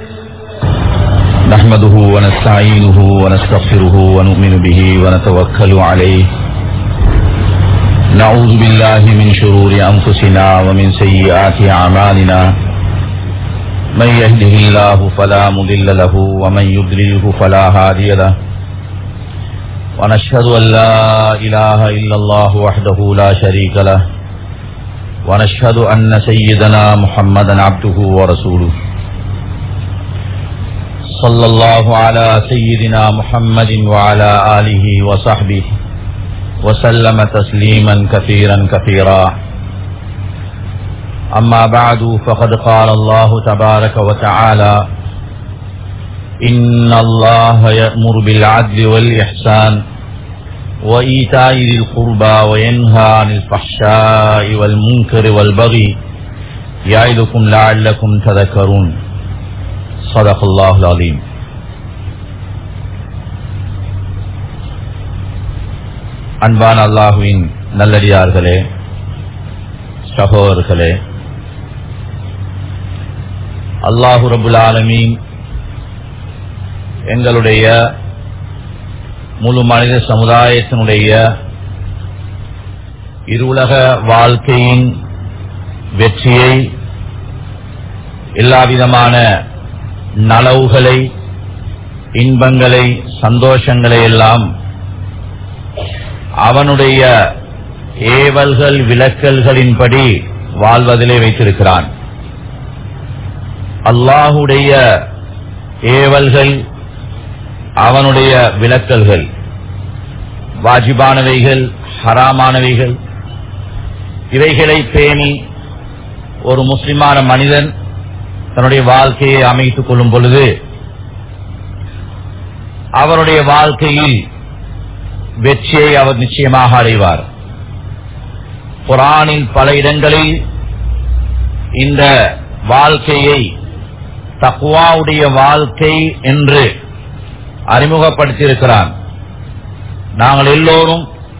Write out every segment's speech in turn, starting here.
نحمده ونستعينه ونستغفره ونؤمن به ونتوكل عليه نعوذ بالله من شرور أنفسنا ومن سيئات أعمالنا من يهده الله فلا مضل له ومن يضلله فلا هادي له ونشهد أن لا إله إلا الله وحده لا شريك له ونشهد أن سيدنا محمدا عبده ورسوله صلى الله على سيدنا محمد وعلى آله وصحبه وسلم تسليما كثيرا كثيرا أما بعد فقد قال الله تبارك وتعالى إن الله يأمر بالعدل والإحسان وإيتاء ذي القربى وينهى عن الفحشاء والمنكر والبغي يعظكم لعلكم تذكرون صدق الله العظيم அன்பான அல்லாஹுவின் நல்லடியார்களே சகோதரர்களே அல்லாஹு ரபுல் ஆலமீன் எங்களுடைய முழு மனித சமுதாயத்தினுடைய இருவுலக வாழ்க்கையின் வெற்றியை எல்லாவிதமான நலவுகளை இன்பங்களை சந்தோஷங்களை எல்லாம் அவனுடைய ஏவல்கள் விளக்கல்களின்படி வாழ்வதிலே வைத்திருக்கிறான் அல்லாஹுடைய ஏவல்கள் அவனுடைய விளக்கல்கள் வாஜிபானவைகள் ஹராமானவைகள் இவைகளை பேணி ஒரு முஸ்லிமான மனிதன் தன்னுடைய வாழ்க்கையை அமைத்துக் கொள்ளும் பொழுது அவருடைய வாழ்க்கையில் வெற்றியை அவர் நிச்சயமாக அடைவார் குரானில் பல இடங்களில் இந்த வாழ்க்கையை தக்குவாவுடைய வாழ்க்கை என்று அறிமுகப்படுத்தியிருக்கிறான் நாங்கள் எல்லோரும்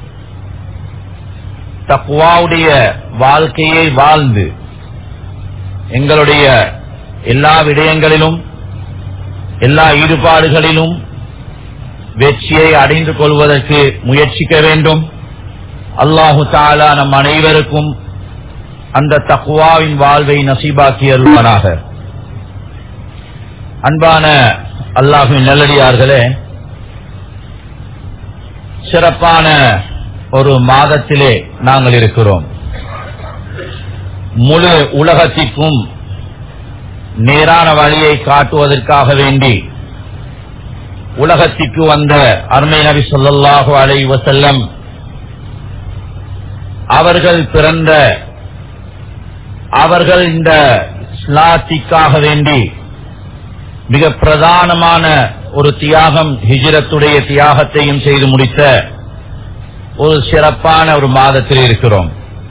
தக்குவாவுடைய வாழ்க்கையை வாழ்ந்து எங்களுடைய எல்லா விடயங்களிலும் எல்லா ஈடுபாடுகளிலும் வெற்றியை அடைந்து கொள்வதற்கு முயற்சிக்க வேண்டும் அல்லாஹு தாலா நம் அனைவருக்கும் அந்த தக்குவாவின் வாழ்வை நசீபாக்கி அருள்வனாக அன்பான அல்லாஹுவின் நல்லடியார்களே சிறப்பான ஒரு மாதத்திலே நாங்கள் இருக்கிறோம் முழு உலகத்திற்கும் நேரான வழியை காட்டுவதற்காக வேண்டி உலகத்திற்கு வந்த அருமை நபி சொல்லாஹு அலை வசல்லம் அவர்கள் பிறந்த அவர்கள் இந்த ஸ்லாத்திக்காக வேண்டி மிக பிரதானமான ஒரு தியாகம் ஹிஜிரத்துடைய தியாகத்தையும் செய்து முடித்த ஒரு சிறப்பான ஒரு மாதத்தில் இருக்கிறோம்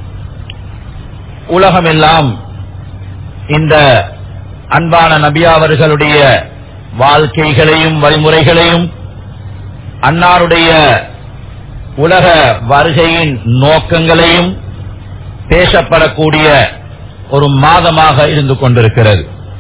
உலகமெல்லாம் இந்த அன்பான நபியா அவர்களுடைய வாழ்க்கைகளையும் வழிமுறைகளையும் அன்னாருடைய உலக வருகையின் நோக்கங்களையும் பேசப்படக்கூடிய ஒரு மாதமாக இருந்து கொண்டிருக்கிறது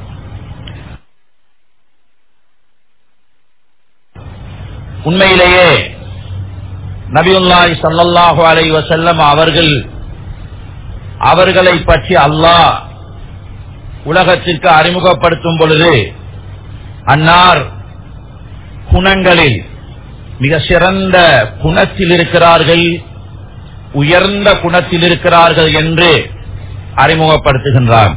உண்மையிலேயே நபியுல்லாய் சல்லல்லாஹு அலை வசல்லம் அவர்கள் அவர்களை பற்றி அல்லாஹ் உலகத்திற்கு அறிமுகப்படுத்தும் பொழுது அன்னார் குணங்களில் மிக சிறந்த குணத்தில் இருக்கிறார்கள் உயர்ந்த குணத்தில் இருக்கிறார்கள் என்று அறிமுகப்படுத்துகின்றார்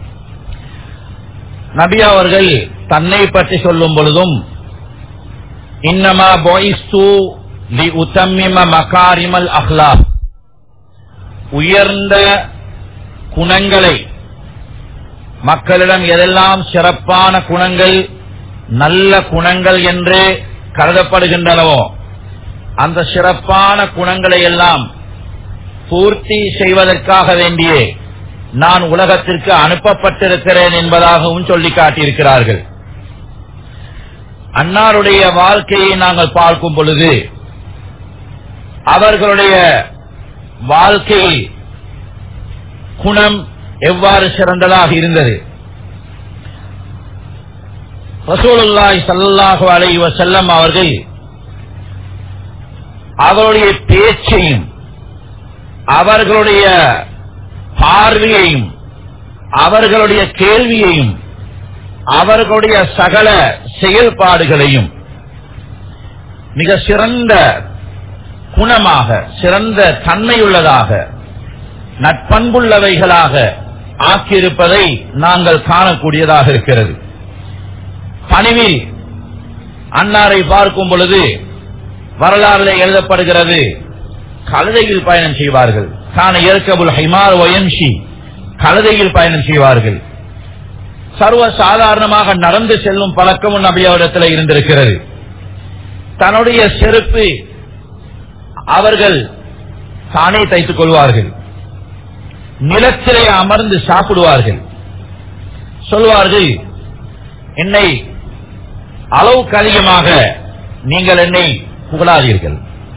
நபி அவர்கள் தன்னை பற்றி சொல்லும் பொழுதும் இன்னமா பாய்ஸ்து லி உத்தம்மிம மகாரிமல் அஹ்லா உயர்ந்த குணங்களை மக்களிடம் எதெல்லாம் சிறப்பான குணங்கள் நல்ல குணங்கள் என்று கருதப்படுகின்றனவோ அந்த சிறப்பான குணங்களை எல்லாம் பூர்த்தி செய்வதற்காக வேண்டியே நான் உலகத்திற்கு அனுப்பப்பட்டிருக்கிறேன் என்பதாகவும் சொல்லி காட்டியிருக்கிறார்கள் அன்னாருடைய வாழ்க்கையை நாங்கள் பார்க்கும் பொழுது அவர்களுடைய வாழ்க்கையில் குணம் எவ்வாறு சிறந்ததாக இருந்தது ரசூலுல்லாஹி ஸல்லல்லாஹு அலைஹி வஸல்லம் அவர்கள் அவருடைய பேச்சையும் அவர்களுடைய பார்வையையும் அவர்களுடைய கேள்வியையும் அவர்களுடைய சகல செயல்பாடுகளையும் மிக சிறந்த குணமாக சிறந்த தன்மையுள்ளதாக நட்பண்புள்ளவைகளாக ஆக்கியிருப்பதை நாங்கள் காணக்கூடியதாக இருக்கிறது பணிவில் அன்னாரை பார்க்கும் பொழுது வரலாறுல எழுதப்படுகிறது கழுதையில் பயணம் செய்வார்கள் காண இயற்கபுல் ஹைமார் ஒயன்ஷி கழுதையில் பயணம் செய்வார்கள் சர்வ சாதாரணமாக நடந்து செல்லும் பழக்கமும் நபி அவரிடத்தில் இருந்திருக்கிறது தன்னுடைய செருப்பு அவர்கள் தானே தைத்துக் கொள்வார்கள் நிலத்திலே அமர்ந்து சாப்பிடுவார்கள் சொல்வார்கள் என்னை அளவுக்கு அதிகமாக நீங்கள் என்னை புகழாதீர்கள்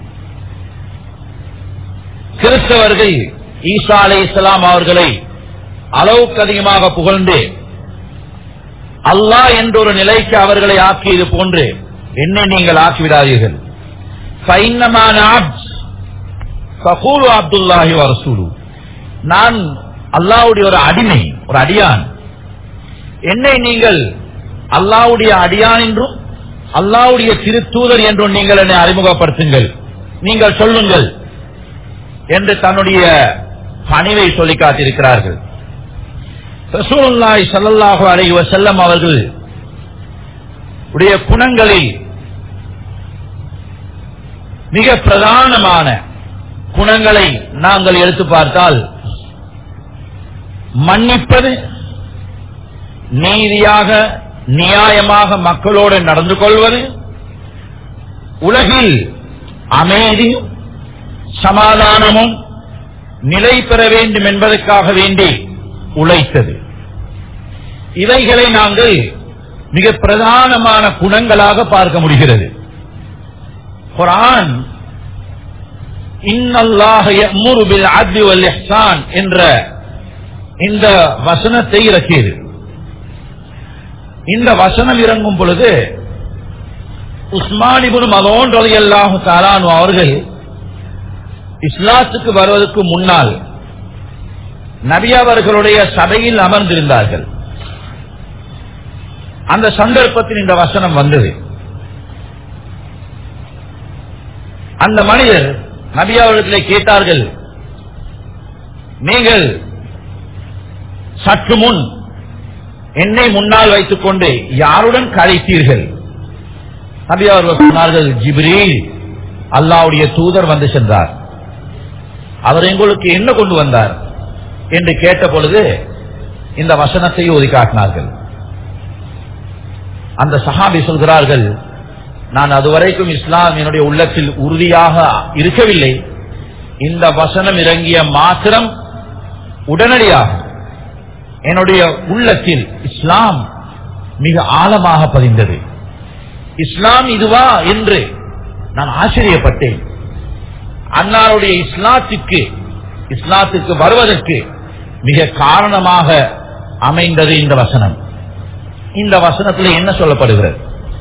கிறிஸ்தவர்கள் ஈசா அலை இஸ்லாம் அவர்களை அளவுக்கு அதிகமாக புகழ்ந்து அல்லாஹ் என்ற ஒரு நிலைக்கு அவர்களை ஆக்கியது போன்று என்னை நீங்கள் ஆக்கிவிடாதீர்கள் ஃபைன்னமான ஃபகூலு அப்துல்லாஹி வரசூலு நான் அல்லாவுடைய ஒரு அடிமை ஒரு அடியான் என்னை நீங்கள் அல்லாவுடைய அடியான் என்றும் அல்லாவுடைய திருத்தூதர் என்றும் நீங்கள் என்னை அறிமுகப்படுத்துங்கள் நீங்கள் சொல்லுங்கள் என்று தன்னுடைய பணிவை சொல்லி காட்டியிருக்கிறார்கள் ரசூலுல்லாஹி ஸல்லல்லாஹு அலைஹி வஸல்லம் அவர்கள் உடைய குணங்களில் மிக பிரதானமான குணங்களை நாங்கள் எடுத்து பார்த்தால் மன்னிப்பது நீதியாக நியாயமாக மக்களோடு நடந்து கொள்வது உலகில் அமைதியும் சமாதானமும் நிலை பெற வேண்டும் என்பதற்காக வேண்டி உழைத்தது இவைகளை நாங்கள் மிக பிரதானமான குணங்களாக பார்க்க முடிகிறது குரான் இன்னல்லாஹ யஅமுரு பில் அத்லி வல் இஹ்சான் என்ற இந்த வசனத்தை இறக்கியது இந்த வசனம் இறங்கும் பொழுது உஸ்மான் இப்னு மதோன் ரலியல்லாஹு தஆலானு அவர்கள் இஸ்லாத்துக்கு வருவதற்கு முன்னால் நபி அவர்களுடைய சபையில் அமர்ந்திருந்தார்கள் அந்த சந்தர்ப்பத்தில் இந்த வசனம் வந்தது அந்த மனிதர் நபி அவர்களை கேட்டார்கள் நீங்கள் சற்று முன் என்னை முன்னால் வைத்துக் கொண்டு யாருடன் கலைத்தீர்கள் நபி அவர்கள் சொன்னார்கள் ஜிப்ரீல் அல்லாவுடைய தூதர் வந்து சென்றார் அவர் எங்களுக்கு என்ன கொண்டு வந்தார் என்று கேட்ட பொழுது இந்த வசனத்தை ஓதி காட்டினார்கள் அந்த சஹாபி சொல்கிறார்கள் நான் அதுவரைக்கும் இஸ்லாம் என்னுடைய உள்ளத்தில் உறுதியாக இருக்கவில்லை இந்த வசனம் இறங்கிய மாத்திரம் உடனடியாக என்னுடைய உள்ளத்தில் இஸ்லாம் மிக ஆழமாக பதிந்தது இஸ்லாம் இதுவா என்று நான் ஆச்சரியப்பட்டேன் அன்னாருடைய இஸ்லாத்துக்கு இஸ்லாத்துக்கு வருவதற்கு மிக காரணமாக அமைந்தது இந்த வசனம் இந்த வசனத்தில் என்ன சொல்லப்படுகிறது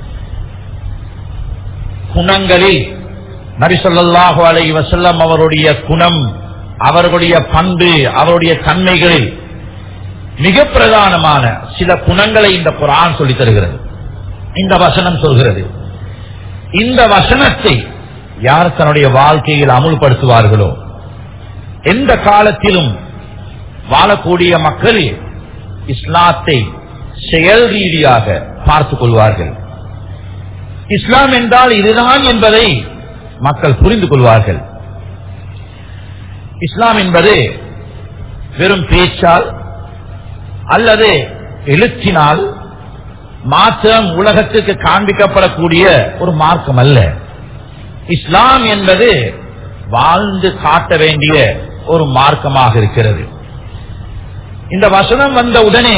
குணங்களில் நபி ஸல்லல்லாஹு அலைஹி வஸல்லம் அவருடைய குணம் அவர்களுடைய பண்பு அவருடைய தன்மைகளில் மிக பிரதானமான சில குணங்களை இந்த குரான் சொல்லித் தருகிறது இந்த வசனம் சொல்கிறது இந்த வசனத்தை யார் தன்னுடைய வாழ்க்கையில் அமுல்படுத்துவார்களோ எந்த காலத்திலும் வாழக்கூடிய மக்கள் இஸ்லாத்தை செயல் ரீதியாக பார்த்துக் கொள்வார்கள் இஸ்லாம் என்றால் இதுதான் என்பதை மக்கள் புரிந்து கொள்வார்கள் இஸ்லாம் என்பது வெறும் பேச்சால் அல்லது எழுத்தினால் மாத்திரம் உலகத்துக்கு காண்பிக்கப்படக்கூடிய ஒரு மார்க்கம் அல்ல இஸ்லாம் என்பது வாழ்ந்து காட்ட வேண்டிய ஒரு மார்க்கமாக இருக்கிறது இந்த வசனம் வந்த உடனே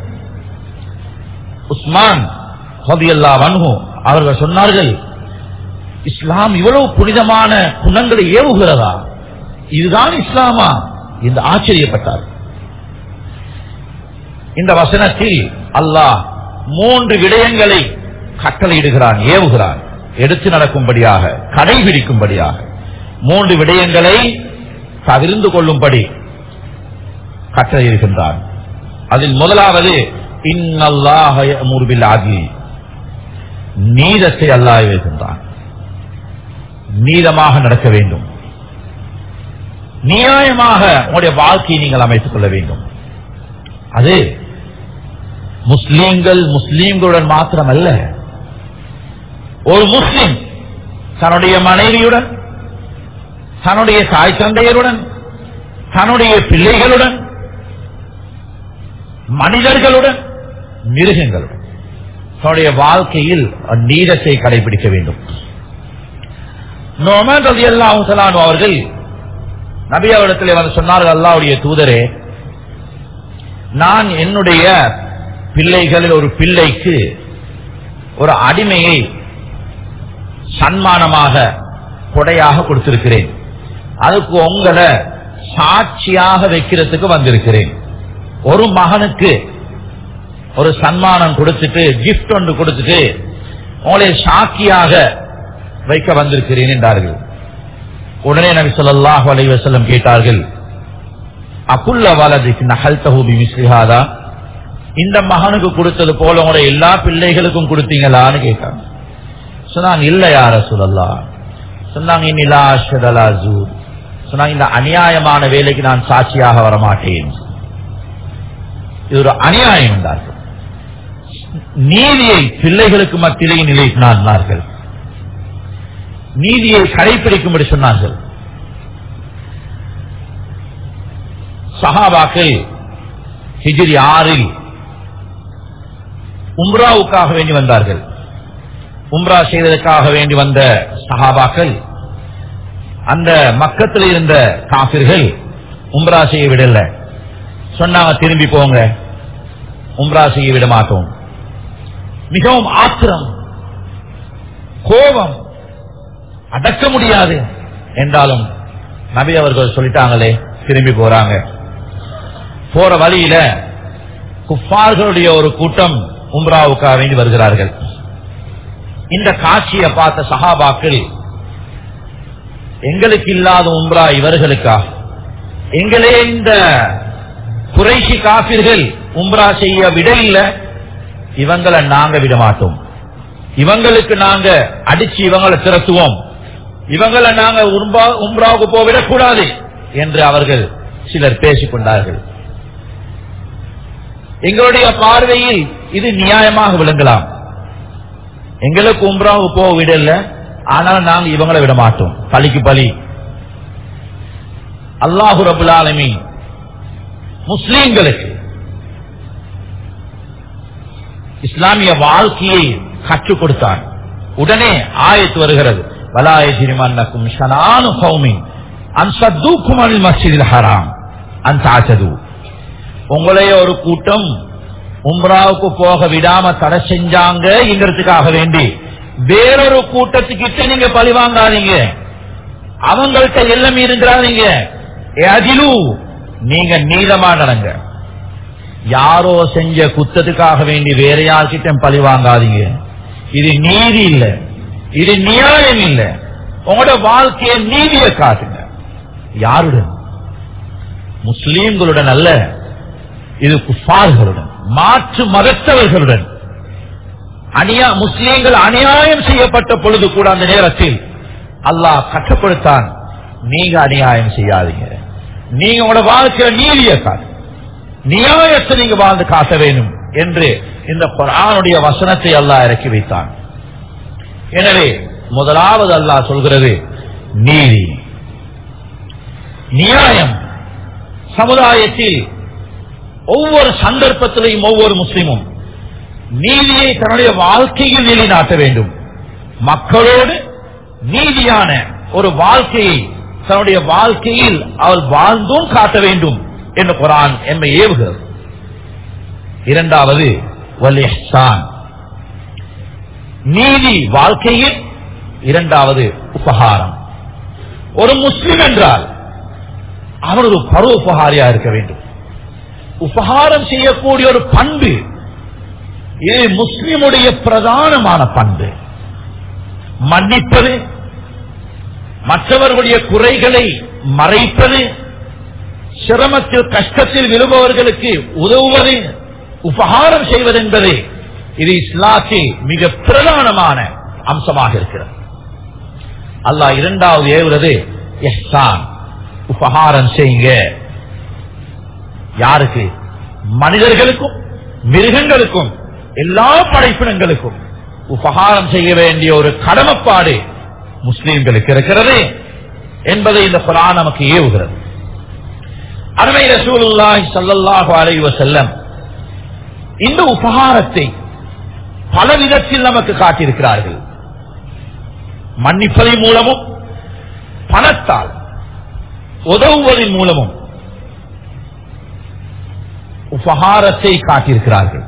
உஸ்மான் ஹதியல்லா வன்ஹு அவர்கள் சொன்னார்கள் இஸ்லாம் இவ்வளவு புனிதமான குணங்களை ஏவுகிறதா இதுதான் இஸ்லாமா என்று ஆச்சரியப்பட்டார் இந்த வசனத்தில் அல்லாஹ் மூன்று விடயங்களை கட்டளையிடுகிறான் ஏவுகிறான் எடுத்து நடக்கும்படியாக கடைபிடிக்கும்படியாக மூன்று விடயங்களை தவிர்ந்து கொள்ளும்படி கட்டளையிடுகின்றான் அதில் முதலாவது இன்னல்லாஹ யஅமுரு பில் அத்லி நீதத்தை அல்லாஹ் வைக்கின்றான் நீதமாக நடக்க வேண்டும் நியாயமாக உங்களுடைய வாழ்க்கையை நீங்கள் அமைத்துக் கொள்ள வேண்டும் அது முஸ்லீம்கள் முஸ்லீம்களுடன் மாத்திரமல்ல ஒரு முஸ்லிம் தன்னுடைய மனைவியுடன் தன்னுடைய தாய் தந்தையருடன் தன்னுடைய பிள்ளைகளுடன் மனிதர்களுடன் மிருகங்களுடன் தன்னுடைய வாழ்க்கையில் நீதத்தை கடைபிடிக்க வேண்டும் நோமன் ரதி அல்லாஹு அவர்கள் நபி அவரிடத்தில் வந்து சொன்னார்கள் அல்லாவுடைய தூதரே நான் என்னுடைய பிள்ளைகளில் ஒரு பிள்ளைக்கு ஒரு அடிமையை சன்மானமாக கொடையாக கொடுத்திருக்கிறேன் அதுக்கு உங்களை சாட்சியாக வைக்கிறதுக்கு வந்திருக்கிறேன் ஒரு மகனுக்கு ஒரு சன்மானம் கொடுத்துட்டு கிஃப்ட் ஒன்று கொடுத்துட்டு உங்களை சாட்சியாக வைக்க வந்திருக்கிறேன் என்றார்கள் உடனே நபி ஸல்லல்லாஹு அலைஹி வஸல்லம் கேட்டார்கள் அகுல்ல வலதிக்கு நகல் தஹூபி மிஸ்லிஹாதா இந்த மகனுக்கு கொடுத்தது போல உங்களுடைய எல்லா பிள்ளைகளுக்கும் கொடுத்தீங்களான்னு கேட்டாங்க சொன்னாங்க இல்ல யார சொல்லலா சொன்னாங்க இன்னிலா அஷ்ஹதலா ஜூர் சொன்னாங்க இந்த அநியாயமான வேலைக்கு நான் சாட்சியாக வரமாட்டேன் இது ஒரு அநியாயம் என்றார்கள் நீதியை பிள்ளைகளுக்கு மத்தியிலே நிலைநாட்டினார்கள் நீதியை கடைபிடிக்கும்படி சொன்னார்கள் சஹாபாக்கள் ஹிஜ்ரி ஆறில் உம்ராவுக்காக வேண்டி வந்தார்கள் உம்ரா செய்வதற்காக வேண்டி வந்த சஹாபாக்கள் அந்த மக்கத்தில் இருந்த காபிர்கள் உம்ரா செய்ய விடல சொன்னாங்க திரும்பி போங்க உம்ரா செய்ய விட மாட்டோம் மிகவும் ஆத்திரம் கோபம் அடக்க முடியாது என்றாலும் நபி அவர்கள் சொல்லிட்டாங்களே திரும்பி போறாங்க போற வழியில குஃபார்களுடைய ஒரு கூட்டம் உம்ராவுக்காக வேண்டி வருகிறார்கள் இந்த காட்சியை பார்த்த சஹாபாக்கள் எங்களுக்கு இல்லாத உம்ரா இவர்களுக்கா எங்களே இந்த குறைஷி காபிர்கள் உம்ரா செய்ய விட இல்ல இவங்களை நாங்க விட மாட்டோம் இவங்களுக்கு நாங்க அடிச்சு இவங்களை திரட்டுவோம் இவங்களை நாங்க உம்ரா- உம்ராவுக்கு போவிடக் கூடாது என்று அவர்கள் சிலர் பேசிக் கொண்டார்கள் எங்களுடைய பார்வையில் இது நியாயமாக விளங்கலாம் எங்களுக்கு உம்ராவுக்கு போக விடல ஆனால் நாங்க இவங்களை விட மாட்டோம் பலிக்கு பலி அல்லாஹு ரபுல் ஆலமீன் முஸ்லீம்களுக்கு இஸ்லாமிய வாழ்க்கையை கற்றுக் கொடுத்தான் உடனே ஆயத்து வருகிறது வலாயஜிரிமன்னக்கும் ஷனானு கௌமின் அன்சத்தூக்கும் அல் மஸ்ஜிதில் ஹராம் அன்சாச்சது உங்களைய ஒரு கூட்டம் உம்ராவுக்கு போக விடாம தடை செஞ்சாங்கிறதுக்காக வேண்டி வேறொரு கூட்டத்துக்கிட்ட நீங்க பழி வாங்காதீங்க அவங்கள்ட்ட எல்லாம் இருக்கிறாதீங்க அதிலு நீங்க நீளமா நடங்க யாரோ செஞ்ச குத்தத்துக்காக வேண்டி வேற யார்கிட்ட பழி வாங்காதீங்க இது நீதி இல்ல இது நியாயம் இல்ல உங்களோட வாழ்க்கையை நீதியை காட்டுங்க யாருடன் முஸ்லீம்களுடன் அல்ல இது குஃபார்களுடன் மாற்று மதத்தவர்களுடன் அநியா முஸ்லீம்கள் அநியாயம் செய்யப்பட்ட பொழுது கூட அந்த நேரத்தில் அல்லாஹ் கட்டுப்படுத்தான் நீங்க அநியாயம் செய்யாதீங்க நீங்க உங்களோட வாழ்க்கையில நீதியை காட்டு நியாயத்தை நீங்க வாழ்ந்து காட்ட வேண்டும் என்று இந்த குர்ஆனுடைய வசனத்தை அல்லாஹ் இறக்கி வைத்தான் எனவே முதலாவது அல்லாஹ் சொல்கிறது நீதி நியாயம் சமுதாயத்தில் ஒவ்வொரு சந்தர்ப்பத்திலையும் ஒவ்வொரு முஸ்லிமும் நீதியை தன்னுடைய வாழ்க்கையில் நிலைநாட்ட வேண்டும் மக்களோடு நீதியான ஒரு வாழ்க்கையை தன்னுடைய வாழ்க்கையில் அவள் வாழ்ந்தும் காட்ட வேண்டும் என்று குரான் எம்மை ஏவுகிறது இரண்டாவது வல் இஹ்சான் நீதி வாழ்க்கையில் இரண்டாவது உபகாரம் ஒரு முஸ்லிம் என்றால் அவர் ஒரு பரோபகாரியா இருக்க வேண்டும் உபகாரம் செய்யக்கூடிய ஒரு பண்பு இது முஸ்லிமுடைய பிரதானமான பண்பு மன்னிப்பது மற்றவர்களுடைய குறைகளை மறைப்பது சிரமத்தில் கஷ்டத்தில் விழுபவர்களுக்கு உதவுவது உபகாரம் செய்வது என்பது இது இஸ்லாத்தில் மிக பிரதானமான அம்சமாக இருக்கிறது அல்லாஹ் இரண்டாவது ஏவுறது எஹ்சான் உபகாரம் செய்யுங்க யாருக்கு மனிதர்களுக்கும் மிருகங்களுக்கும் எல்லா படைப்பினங்களுக்கும் உபகாரம் செய்ய வேண்டிய ஒரு கடமைப்பாடு முஸ்லிம்களுக்கு இருக்கிறது என்பதை இந்த குரான் நமக்கு ஏவுகிறது அருமை ரசூலுல்லாஹி ஸல்லல்லாஹு அலைஹி வஸல்லம் இந்த உபகாரத்தை பல விதத்தில் நமக்கு காட்டியிருக்கிறார்கள் மன்னிப்பதன் மூலமும் பணத்தால் உதவுவதன் மூலமும் உபகாரத்தை காட்டியிருக்கிறார்கள்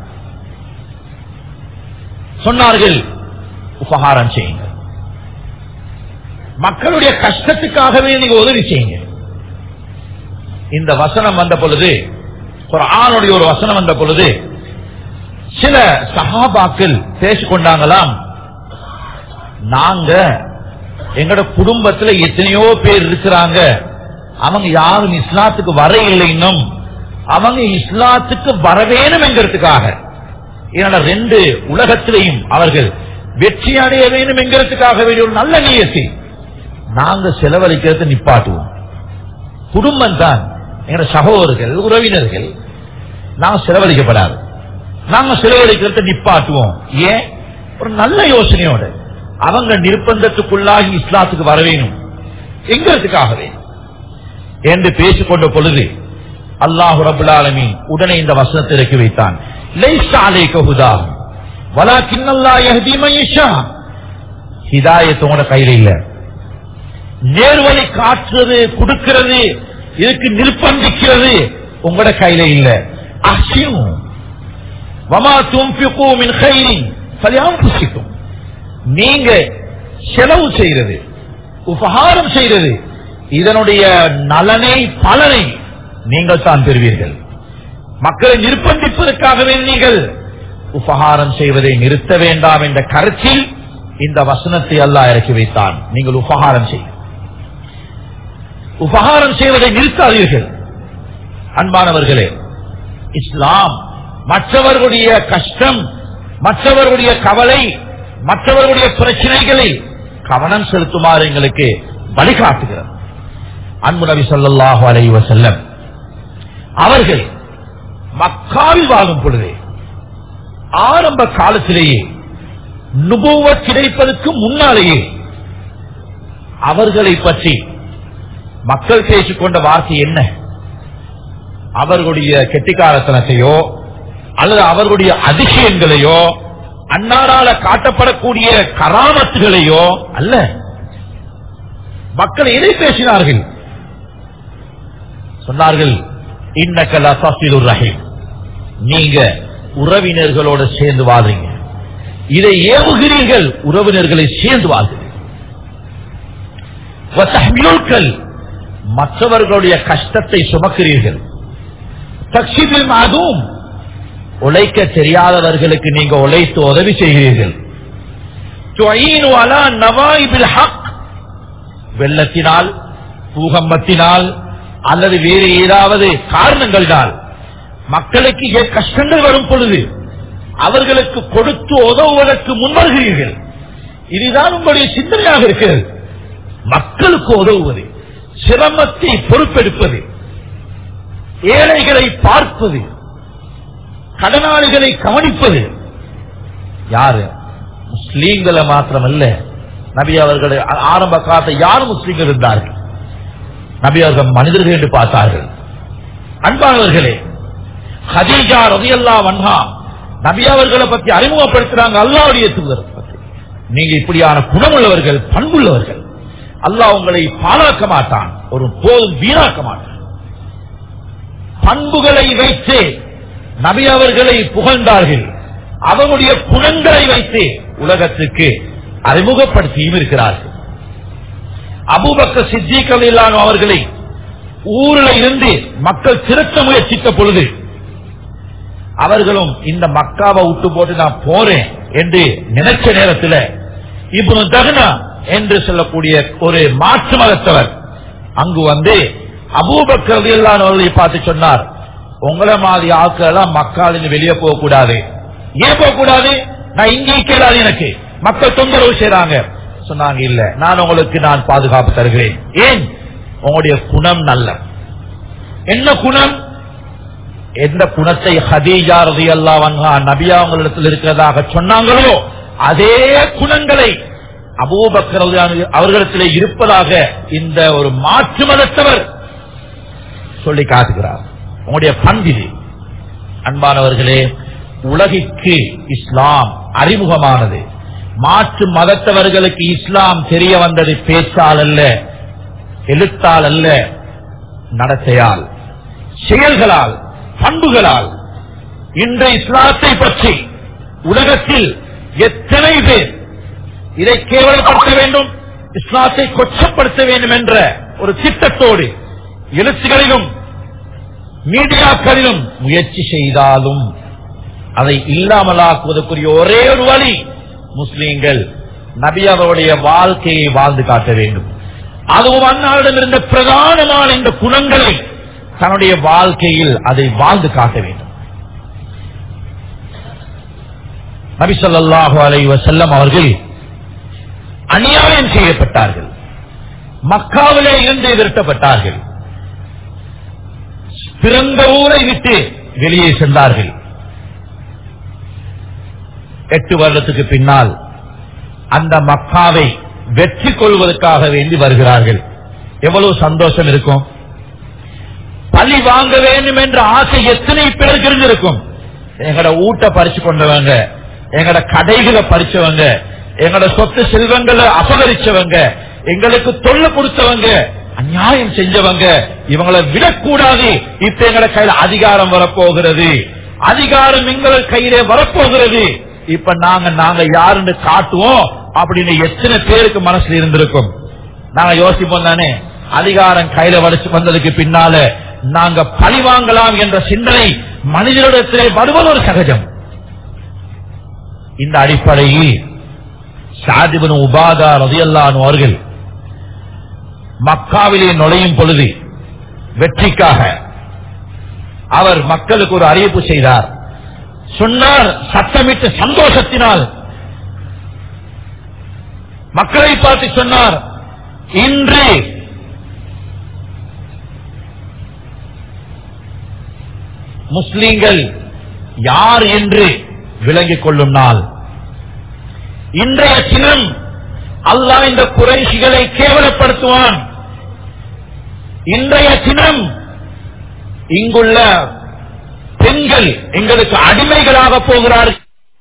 சொன்னார்கள் உபகாரம் செய்யுங்க மக்களுடைய கஷ்டத்துக்காகவே நீங்க உதவி செய்யுங்க இந்த வசனம் வந்த பொழுது ஒரு ஆணுடைய ஒரு வசனம் வந்த பொழுது சில சகாபாக்கள் பேசிக்கொண்டாங்களாம் நாங்க எங்கட குடும்பத்துல எத்தனையோ பேர் இருக்கிறாங்க அவங்க யாரும் இஸ்லாத்துக்கு வர இல்லை இன்னும் அவங்க இஸ்லாத்துக்கு வரவேணும் என்கிறதுக்காக ஏன்னா ரெண்டு உலகத்திலையும் அவர்கள் வெற்றி அடைய வேண்டும் என்கிறதுக்காக வேண்டிய ஒரு நல்ல நியத்தை நாங்க செலவழிக்கிறத நிப்பாட்டுவோம் குடும்பம் தான் எங்க சகோதரர்கள் உறவினர்கள் நாங்க செலவழிக்கப்படாது நாங்க செலவழிக்கிறத நிப்பாட்டுவோம் ஏன் ஒரு நல்ல யோசனையோட அவங்க நிர்பந்தத்துக்குள்ளாகி இஸ்லாத்துக்கு வர வேணும் எங்கிறதுக்காகவே என்று பேசிக்கொண்ட பொழுது அல்லாஹு ரபுல் ஆலமீன் உடனே இந்த வசனத்தை இறக்கி வைத்தான் லைஸ அலைக ஹுதா வலாக்கின் அல்லாஹ் யஹ்தி மன் யஷா ஹிதாயத் உங்களோட கையில இல்ல நேர்வழி காட்டுறது கொடுக்கிறது இதுக்கு நிர்பந்திக்கிறது உங்களோட கையில இல்ல அஹ்சினு வமா துன்ஃபிகு மின் கைரின் ஃபலிஅன்ஃபுசிக்கும் நீங்க செலவு செய்யறது உபகாரம் செய்யறது இதனுடைய நலனை பலனை நீங்கள் தான் பெறுவீர்கள் மக்களை நிர்பந்திப்பதற்காகவே நீங்கள் உபகாரம் செய்வதை நிறுத்த வேண்டாம் என்ற கருத்தில் இந்த வசனத்தை அல்லாஹ் இறக்கி வைத்தான் நீங்கள் உபகாரம் செய்ய உபகாரம் செய்வதை நிறுத்தாதீர்கள் அன்பானவர்களே இஸ்லாம் மற்றவர்களுடைய கஷ்டம் மற்றவர்களுடைய கவலை மற்றவர்களுடைய பிரச்சனைகளை கவனம் செலுத்துமாறு எங்களுக்கு வழிகாட்டுகிறது அன்பு நபி ஸல்லல்லாஹு அலைஹி வஸல்லம் அவர்கள் மக்காவில் வாழும் பொழுது ஆரம்ப காலத்திலேயே நுபுவ கிடைப்பதற்கு முன்னாலேயே அவர்களை பற்றி மக்கள் பேசிக்கொண்ட வார்த்தை என்ன அவர்களுடைய கெட்டிக்காரத்தனத்தையோ அல்லது அவர்களுடைய அதிசயங்களையோ அன்னாரால காட்டப்படக்கூடிய கராமத்துகளையோ அல்ல மக்கள் எதை பேசினார்கள் சொன்னார்கள் இன்னக்கலா தஸ்திலுர் ரஹீம் நீங்க உறவினர்களோட சேர்ந்து வாழ்றீங்க இதை ஏவுகிறீர்கள் உறவினர்களை சேர்ந்து வாழ்கிறீர்கள் வத்தஹ்மிலுல்கல், மற்றவர்களுடைய கஷ்டத்தை சுமக்கிறீர்கள் தக்ஷிபில் மாதும் உழைக்க தெரியாதவர்களுக்கு நீங்க உழைத்து உதவி செய்கிறீர்கள் துஈனு அலா நவாயிபில் ஹக் வெள்ளத்தினால் பூகம்பத்தினால் அல்லது வேறு ஏதாவது காரணங்களினால் மக்களுக்கு ஏ கஷ்டங்கள் வரும் பொழுது அவர்களுக்கு கொடுத்து உதவுவதற்கு முன்வருகிறீர்கள் இதுதான் உங்களுடைய சிந்தனையாக இருக்கிறது மக்களுக்கு உதவுவது சிரமத்தை பொறுப்பெடுப்பது ஏழைகளை பார்ப்பது கடனாளிகளை கவனிப்பது யாரு முஸ்லீம்களை மாத்திரமல்ல நபி அவர்கள் ஆரம்ப காலத்தை யார் முஸ்லீம்கள் இருந்தார்கள் நபி அவர்கள் மனிதர்கள் என்று பார்த்தார்கள் அன்பானவர்களே ஹதீஜா ரதியல்லா வன்ஹா நபி அவர்களை பற்றி அறிமுகப்படுத்துறாங்க அல்லாவுடைய தூதர் பற்றி நீங்க இப்படியான குணமுள்ளவர்கள் பண்புள்ளவர்கள் அல்லாஹ் உங்களை பாழாக்க மாட்டான் ஒரு போதும் வீணாக்க மாட்டான் பண்புகளை வைத்து நபி அவர்களை புகழ்ந்தார்கள் அவருடைய குணங்களை வைத்து உலகத்துக்கு அறிமுகப்படுத்தியும் இருக்கிறார்கள் அபூபக்க சித்திகள் இல்லாத அவர்களை ஊரில் இருந்து மக்கள் திருத்த முயற்சித்த பொழுது அவர்களும் இந்த மக்காவை விட்டு போட்டு நான் போறேன் என்று நினைச்ச நேரத்தில் இப்னு தகுனா என்று சொல்லக்கூடிய ஒரு மாற்று மதத்தவர் அங்கு வந்து அபூபக்கர் ரலியல்லாஹு அவர்களை பார்த்து சொன்னார் உங்களை மாதிரி ஆட்கள் எல்லாம் மக்காலிருந்து வெளியே போக கூடாது ஏன் போக கூடாது நான் இங்கே கேளாது எனக்கு மக்கள் தொந்தரவு செய்றாங்க சொன்னாங்க இல்ல நான் உங்களுக்கு நான் பாதுகாப்பு தருகிறேன் ஏன் உங்களுடைய குணம் நல்ல என்ன குணம் எந்த குணத்தை ஹதீஜா ரலியல்லாஹு அன்ஹா நபியா உங்களிடத்தில் இருக்கிறதாக சொன்னாங்களோ அதே குணங்களை அபூபக்கர் ரலியல்லாஹு அன்ஹு அவர்களிடத்திலே இருப்பதாக இந்த ஒரு மாற்று மதத்தவர் சொல்லி காட்டுகிறார் உங்களுடைய பண்பிது அன்பானவர்களே உலகிற்கு இஸ்லாம் அறிமுகமானது மாற்று மதத்தவர்களுக்கு இஸ்லாம் தெரிய வந்தது பேச்சால் அல்ல எழுத்தால் அல்ல நடத்தையால் செயல்களால் பண்புகளால் இன்று இஸ்லாத்தை பற்றி உலகத்தில் எத்தனை பேர் இதை கேவலப்படுத்த வேண்டும் இஸ்லாத்தை கொச்சப்படுத்த வேண்டும் என்ற ஒரு திட்டத்தோடு எழுத்துகளிலும் மீடியாக்களிலும் முயற்சி செய்தாலும் அதை இல்லாமலாக்குவதற்குரிய ஒரே ஒரு வழி முஸ்லீம்கள் நபி அவருடைய வாழ்க்கையை வாழ்ந்து காட்ட வேண்டும் அதுவும் அன்னாரிடம் இருந்த பிரதானமான இந்த குணங்களை தன்னுடைய வாழ்க்கையில் அதை வாழ்ந்து காட்ட வேண்டும் நபி ஸல்லல்லாஹு அலைஹி வஸல்லம் அவர்கள் அநியாயம் செய்யப்பட்டார்கள் மக்காவிலே இருந்து விரட்டப்பட்டார்கள் பிறந்த ஊரை விட்டு வெளியே சென்றார்கள் எட்டு வருடத்துக்கு பின்னால் அந்த மக்காவை வெற்றி கொள்வதற்காக வேண்டி வருகிறார்கள் எவ்வளவு சந்தோஷம் இருக்கும் பழி வாங்க வேண்டும் என்ற ஆசை எத்தனை பேருக்கு இருந்திருக்கும் எங்கட ஊட்ட பறிச்சு கொண்டவங்க எங்கட கடைகளை பறிச்சவங்க எங்கட சொத்து செல்வங்களை அபகரிச்சவங்க எங்களுக்கு தொல்லை கொடுத்தவங்க அநியாயம் செஞ்சவங்க இவங்களை விடக்கூடாது இப்ப எங்கட கையில அதிகாரம் வரப்போகிறது அதிகாரம் எங்கள் கையிலே வரப்போகிறது இப்ப நாங்க நாங்க யாருன்னு காட்டுவோம் அப்படின்னு எத்தனை பேருக்கு மனசுல இருந்திருக்கும் நாங்க யோசிப்போம் தானே அதிகாரம் கையில வடிச்சு வந்ததுக்கு பின்னால நாங்க பழி வாங்கலாம் என்ற சிந்தனை மனிதனிடத்திலே வருவது ஒரு சகஜம் இந்த அடிப்படையில் சாதிபன் உபாதா ரதியல்லான் அவர்கள் மக்காவிலே நுழையும் பொழுது வெற்றிக்காக அவர் மக்களுக்கு ஒரு அறிவிப்பு செய்தார் சொன்னார் சத்தமிட்டு சந்தோஷத்தினால் மக்களை பார்த்து சொன்னார் இன்று முஸ்லீம்கள் யார் என்று விளங்கிக் கொள்ளும் நாள் இன்றைய தினம் அல்லாஹ் இந்த குறைஷிகளை கேவலப்படுத்துவான் இன்றைய தினம் இங்குள்ள பெண்கள் எங்களுக்கு அடிமைகளாக போகிறார்கள்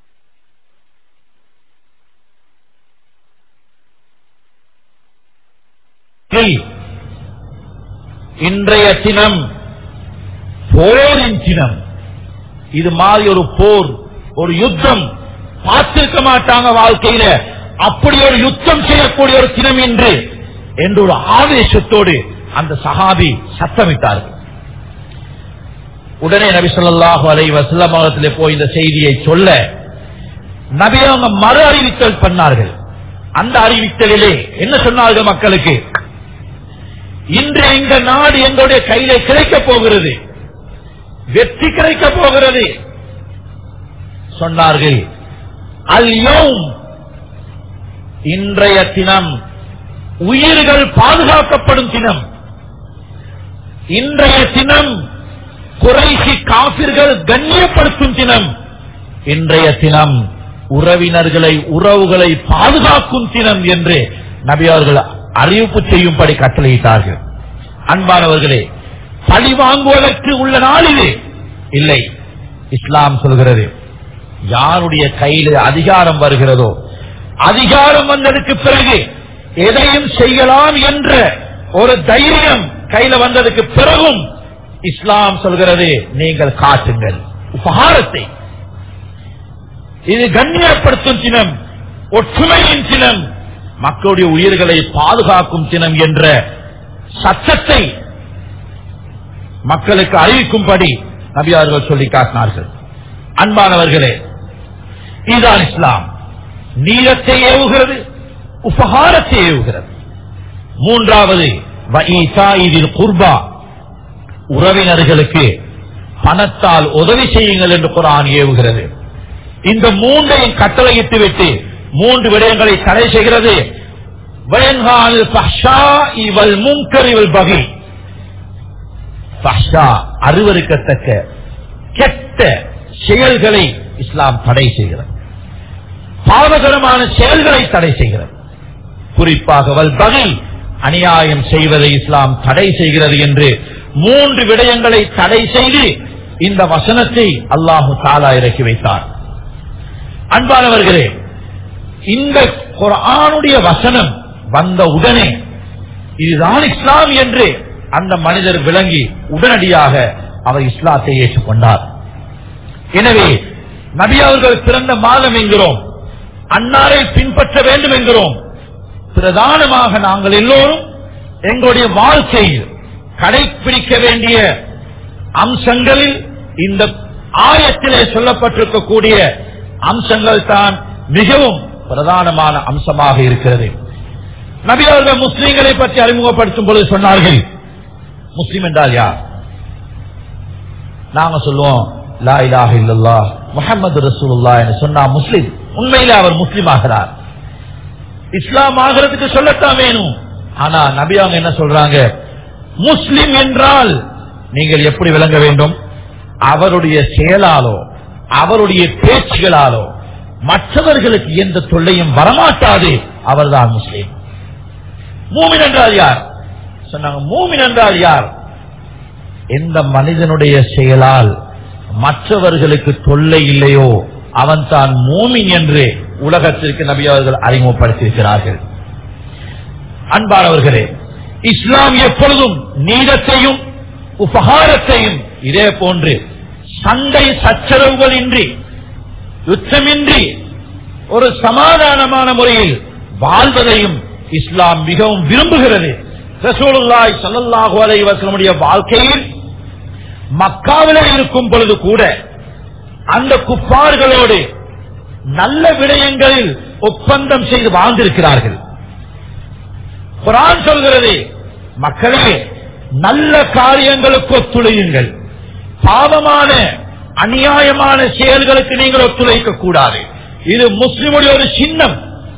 இன்றைய தினம் போரின் தினம் இது மாதிரி ஒரு போர் ஒரு யுத்தம் பார்த்திருக்க மாட்டாங்க வாழ்க்கையில அப்படி ஒரு யுத்தம் செய்யக்கூடிய ஒரு தினம் என்று என்று ஒரு ஆவேசத்தோடு அந்த சஹாபி சத்தமிட்டார்கள் உடனே நபி ஸல்லல்லாஹு அலைஹி வஸல்லம் அவர்களிடத்திலே போய் இந்த செய்தியை சொல்ல நபி அவங்க மறு அறிவித்தல் பண்ணார்கள் அந்த அறிவித்தலிலே என்ன சொன்னார்கள் மக்களுக்கு இன்று எங்க நாடு எங்களுடைய கையிலே கிடைக்கப் போகிறது வெற்றி கிடைக்கப் போகிறது சொன்னார்கள் அல்யோம் இன்றைய தினம் உயிர்கள் பாதுகாக்கப்படும் தினம் இன்றைய தினம் குறைசி காபிர்கள் கண்ணியப்படுத்தும் தினம் இன்றைய தினம் உறவினர்களை உறவுகளை பாதுகாக்கும் தினம் என்று நபி அவர்கள் அறிவிப்பு செய்யும்படி கட்டளையிட்டார்கள் அன்பானவர்களே பழி வாங்குவதற்கு உள்ள நாள் இது இல்லை இஸ்லாம் சொல்கிறது யாருடைய கையில் அதிகாரம் வருகிறதோ அதிகாரம் வந்ததுக்கு பிறகு எதையும் செய்யலாம் என்ற ஒரு தைரியம் கையில வந்ததுக்கு பிறகும் இஸ்லாம் சொல்கிறது நீங்கள் காட்டுங்கள் உபகாரத்தை இது கண்ணியப்படுத்தும் தினம் ஒற்றுமையின் தினம் மக்களுடைய உயிர்களை பாதுகாக்கும் தினம் என்ற சட்டத்தை மக்களுக்கு அறிவிக்கும்படி நபியார்கள் சொல்லி காட்டினார்கள் அன்பானவர்களே இதுதான் இஸ்லாம் நீளத்தை ஏவுகிறது உபகாரத்தை ஏவுகிறது மூன்றாவது வஈசாயிதில் குர்பா உறவினர்களுக்கு பணத்தால் உதவி செய்யுங்கள் என்று குரான் ஏவுகிறது இந்த மூன்றையும் கட்டளையிட்டு விட்டு மூன்று விடயங்களை தடை செய்கிறது வயன்கால் ஃபஹ்ஷா இவல் முன்கர் இவல் பகி ஃபஹ்ஷா அருவருக்கத்தக்க கெட்ட செயல்களை இஸ்லாம் தடை செய்கிறது பாவகரமான செயல்களை தடை செய்கிறது குறிப்பாக வல் பகை அநியாயம் செய்வதை இஸ்லாம் தடை செய்கிறது என்று மூன்று விடயங்களை தடை செய்து இந்த வசனத்தை அல்லாஹு தாலா இறக்கி வைத்தார் அன்பானவர்களே இந்த குர்ஆனுடைய வசனம் வந்த உடனே இதுதான் இஸ்லாம் என்று அந்த மனிதர் விளங்கி உடனடியாக அவர் இஸ்லாத்தை ஏற்றுக்கொண்டார் எனவே நபி அவர்கள் பிறந்த மாதம் என்கிறோம் அன்னாரை பின்பற்ற வேண்டும் என்கிறோம் பிரதானமாக நாங்கள் எல்லோரும் எங்களுடைய வாழ்க்கையில் கடைபிடிக்க வேண்டிய அம்சங்களில் இந்த ஆயத்திலே சொல்லப்பட்டிருக்கக்கூடிய அம்சங்கள் தான் மிகவும் பிரதானமான அம்சமாக இருக்கிறது நபி அவர்கள் முஸ்லீம்களை பற்றி அறிமுகப்படுத்தும் பொழுது சொன்னார்கள் முஸ்லீம் என்றால் யார் நாங்க சொல்லுவோம் லா இலாஹ இல்லல்லாஹ் முஹம்மது ரசூலுல்லாஹ் என்று சொன்னா முஸ்லிம் உண்மையிலே அவர் முஸ்லிம் ஆகிறார் இஸ்லாம் ஆகிறதுக்கு சொல்லத்தான் வேணும் ஆனா நபி அவங்க என்ன சொல்றாங்க முஸ்லிம் என்றால் நீங்கள் எப்படி விளங்க வேண்டும் அவருடைய செயலாலோ அவருடைய பேச்சுகளாலோ மற்றவர்களுக்கு எந்த தொல்லையும் வரமாட்டாது அவர்தான் முஸ்லிம் மூமின் என்றால் யார் சொன்னாங்க மூமின் என்றால் யார் எந்த மனிதனுடைய செயலால் மற்றவர்களுக்கு தொல்லை இல்லையோ அவன் தான் மூமின் என்று உலகத்திற்கு நபி அவர்கள் அறிமுகப்படுத்தியிருக்கிறார்கள் அன்பானவர்களே இஸ்லாம் எப்பொழுதும் நீதத்தையும் உபகாரத்தையும் இதே போன்று சண்டை சச்சரவுகள் இன்றி யுத்தமின்றி ஒரு சமாதானமான முறையில் வாழ்வதையும் இஸ்லாம் மிகவும் விரும்புகிறது ரசூலுல்லாய் ஸல்லல்லாஹு அலைஹி வஸல்லமுடைய வாழ்க்கையில் மக்காவிலே இருக்கும் பொழுது கூட அந்த குப்பார்களோடு நல்ல விடயங்களில் ஒப்பந்தம் செய்து வாழ்ந்திருக்கிறார்கள் குரான் சொல்கிறது மக்களே நல்ல காரியங்களுக்கு ஒத்துழையுங்கள் பாவமான அநியாயமான செயல்களுக்கு நீங்கள் ஒத்துழைக்க கூடாது இது முஸ்லிமுடைய ஒரு சின்னம்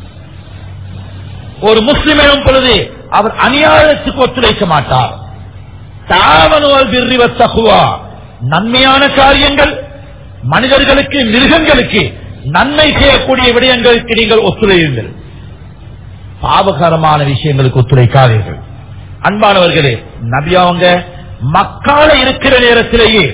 ஒரு முஸ்லிம் எனும் பொழுது அவர் அநியாயத்துக்கு ஒத்துழைக்க மாட்டார் தாவனுவல் பிர்ரிவ தகுவா நன்மையான காரியங்கள் மனிதர்களுக்கு மிருகங்களுக்கு நன்மை செய்யக்கூடிய விடயங்களுக்கு நீங்கள் ஒத்துழையுங்கள் பாவகரமான விஷயங்களுக்கு ஒத்துழைக்காதீர்கள் அன்பானவர்களே நபி அவங்க மக்கால இருக்கிற நேரத்திலேயே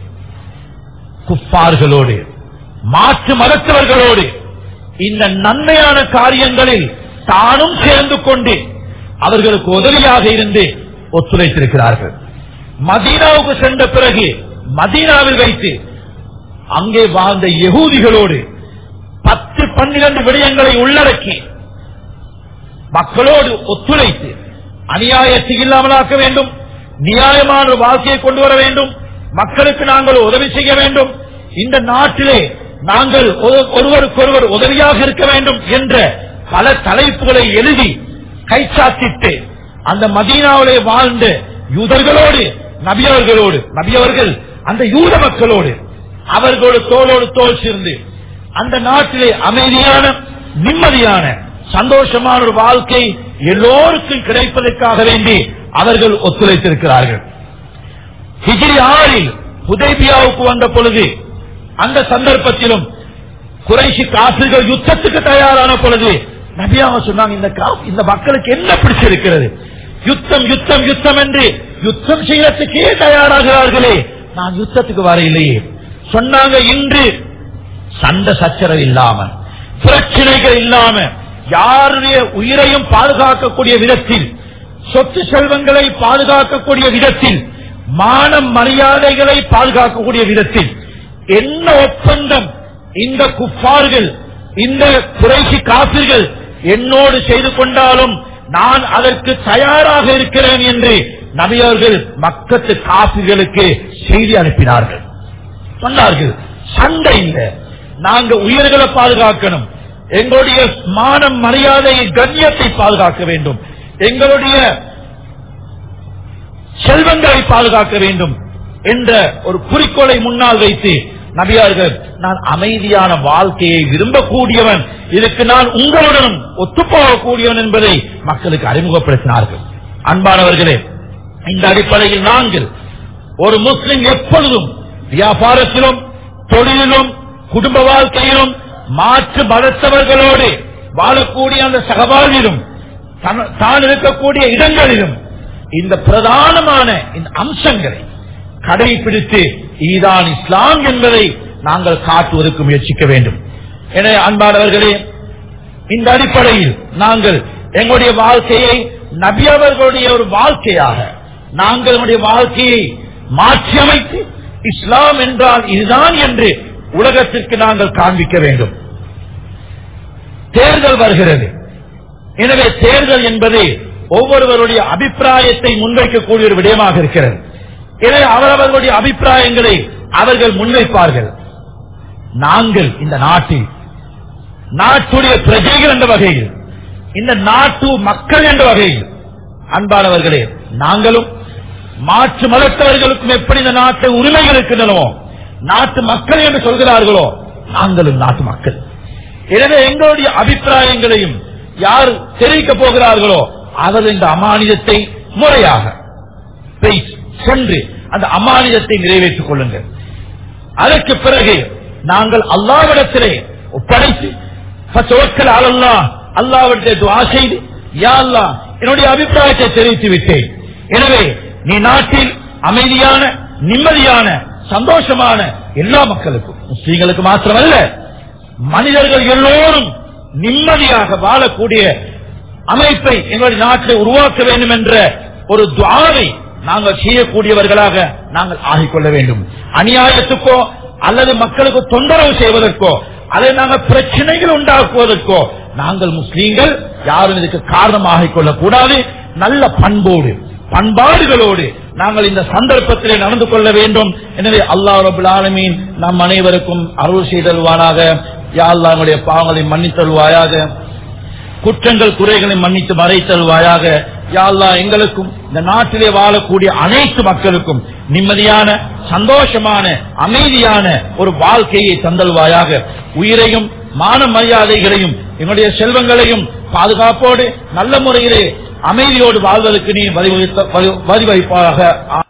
குப்பார்களோடு மாற்று மதத்தவர்களோடு இந்த நன்மையான காரியங்களில் தானும் சேர்ந்து கொண்டு அவர்களுக்கு உதவியாக இருந்து ஒத்துழைத்திருக்கிறார்கள் மதீனாவுக்கு சென்ற பிறகு மதீனாவில் வைத்து அங்கே வாழ்ந்த யகூதிகளோடு பத்து பன்னிரண்டு விடயங்களை உள்ளடக்கி மக்களோடு ஒத்துழைத்து அநியாயத்தை இல்லாமலாக்க வேண்டும் நியாயமான ஒரு வாழ்க்கையை கொண்டு வர வேண்டும் மக்களுக்கு நாங்கள் உதவி செய்ய வேண்டும் இந்த நாட்டிலே நாங்கள் ஒரு- ஒருவருக்கொருவர் உதவியாக இருக்க வேண்டும் என்ற பல தலைப்புகளை எழுதி கைச்சாத்திட்டு அந்த மதீனாவிலே வாழ்ந்த யூதர்களோடு நபியவர்களோடு நபியவர்கள் அந்த யூத மக்களோடு அவர்களோடு தோளோடு தோல் சேர்ந்து அந்த நாட்டிலே அமைதியான நிம்மதியான சந்தோஷமான ஒரு வாழ்க்கை எல்லோருக்கும் கிடைப்பதற்காக வேண்டி அவர்கள் ஒத்துழைத்திருக்கிறார்கள் ஹிஜ்ரி ஆறில் ஹுதைபியாவுக்கு வந்த பொழுது அந்த சந்தர்ப்பத்திலும் குறைசி காசுகள் யுத்தத்துக்கு தயாரான பொழுது நபியாக சொன்னாங்க இந்த கா- இந்த மக்களுக்கு என்ன பிடிச்சிருக்கிறது யுத்தம் யுத்தம் யுத்தம் என்று யுத்தம் செய்யறதுக்கே தயாராகிறார்களே நான் யுத்தத்துக்கு வர இல்லையே சொன்னாங்க இன்று சண்டை சச்சரவு இல்லாம பிரச்சனைகள் இல்லாம யாருடைய உயிரையும் பாதுகாக்கக்கூடிய விதத்தில் சொத்து செல்வங்களை பாதுகாக்கக்கூடிய விதத்தில் மானம் மரியாதைகளை பாதுகாக்கக்கூடிய விதத்தில் என்ன ஒப்பந்தம் இந்த குப்பார்கள் இந்த குறைசி காப்பிர்கள் என்னோடு செய்து கொண்டாலும் நான் அதற்கு தயாராக இருக்கிறேன் என்று நபியவர்கள் மக்கத்து காப்பிர்களுக்கு செய்தி அனுப்பினார்கள் சொன்னார்கள் சண்டை இல்ல நாங்க உயிர்களை பாதுகாக்கணும் எங்களுடைய மானம் மரியாதையை கண்ணியத்தை பாதுகாக்க வேண்டும் எங்களுடைய செல்வங்களை பாதுகாக்க வேண்டும் என்ற ஒரு குறிக்கோளை முன்னால் வைத்து நபியார்கள் நான் அமைதியான வாழ்க்கையை விரும்பக்கூடியவன் இதுக்கு நான் உங்களுடனும் ஒத்துப்போகக்கூடியவன் என்பதை மக்களுக்கு அறிமுகப்படுத்தினார்கள் அன்பானவர்களே இந்த அடிப்படையில் நாங்கள் ஒரு முஸ்லிம் எப்பொழுதும் வியாபாரத்திலும் தொழிலிலும் குடும்ப வாழ்க்கையிலும் மாற்று மதத்தவர்களோடு வாழக்கூடிய அந்த சகவாழ்விலும் தன- தான் இருக்கக்கூடிய இடங்களிலும் இந்த பிரதானமான இந்த அம்சங்களை கடைபிடித்து இதுதான் இஸ்லாம் என்பதை நாங்கள் காட்டுவதற்கு முயற்சிக்க வேண்டும் எனவே அன்பானவர்களே இந்த அடிப்படையில் நாங்கள் எங்களுடைய வாழ்க்கையை நபி அவர்களுடைய ஒரு வாழ்க்கையாக நாங்கள் நம்முடைய வாழ்க்கையை மாற்றியமைத்து இஸ்லாம் என்றால் இதுதான் என்று உலகத்திற்கு நாங்கள் காண்பிக்க வேண்டும் தேர்தல் வருகிறது எனவே தேர்தல் என்பது ஒவ்வொருவருடைய அபிப்பிராயத்தை முன்வைக்கக்கூடிய ஒரு விடயமாக இருக்கிறது எனவே அவரவர்களுடைய அபிப்பிராயங்களை அவர்கள் முன்வைப்பார்கள் நாங்கள் இந்த நாட்டில் நாட்டுடைய பிரஜைகள் என்ற வகையில் இந்த நாட்டு மக்கள் என்ற வகையில் அன்பானவர்களே நாங்களும் மாற்று மதத்தவர்களுக்கும் எப்படி இந்த நாட்டு உரிமைகள் இருக்கின்றனவோ நாட்டு மக்கள் என்று சொல்கிறார்களோ நாங்களும் நாட்டு மக்கள் எனவே எங்களுடைய அபிப்பிராயங்களையும் யார் தெரிவிக்க போகிறார்களோ அவர்கள் இந்த அமானிதத்தை முறையாக போய் சென்று அந்த அமானிதத்தை நிறைவேற்றிக் கொள்ளுங்கள் அதற்கு பிறகு நாங்கள் அல்லாவிடத்திலே ஒப்படைத்து ஃபத்தவக்கல் அலல்லாஹ் அல்லாவிடத்தை துஆ செய்து யா அல்லாஹ் என்னுடைய அபிப்பிராயத்தை தெரிவித்து விட்டேன் எனவே நீ நாட்டில் அமைதியான நிம்மதியான சந்தோஷமான எல்லா மக்களுக்கும் முஸ்லீம்களுக்கு மாத்திரமல்ல மனிதர்கள் எல்லோரும் நிம்மதியாக வாழக்கூடிய அமைப்பை எங்களுடைய நாட்டில் உருவாக்க வேண்டும் என்ற ஒரு துவாவை நாங்கள் செய்யக்கூடியவர்களாக நாங்கள் ஆகிக்கொள்ள வேண்டும் அநியாயத்துக்கோ அல்லது மக்களுக்கு தொந்தரவு செய்வதற்கோ அதை நாங்கள் பிரச்சனைகள் உண்டாக்குவதற்கோ நாங்கள் முஸ்லீம்கள் யாரும் இதுக்கு காரணமாக கொள்ளக்கூடாது நல்ல பண்போடு பண்பாடுகளோடு நாங்கள் இந்த சந்தர்ப்பத்திலே நடந்து கொள்ள வேண்டும் எனவே அல்லாஹ் ரபுல் ஆலமீன் நம் அனைவருக்கும் அருள் செய்தல்வானாக யா அல்லாஹ் நம்முடைய பாவங்களை மன்னித்தல்வாயாக குற்றங்கள் குறைகளை மன்னித்து மறைத்தல்வாயாக யா அல்லாஹ் எங்களுக்கும் இந்த நாட்டிலே வாழக்கூடிய அனைத்து மக்களுக்கும் நிம்மதியான சந்தோஷமான அமைதியான ஒரு வாழ்க்கையை தந்தல்வாயாக உயிரையும் மான மரியாதைகளையும் எங்களுடைய செல்வங்களையும் பாதுகாப்போடு நல்ல முறையிலே அமைதியோடு வாழ்வதற்கு நீ வழிவகுத்த- வழி- வழிவகுப்பாக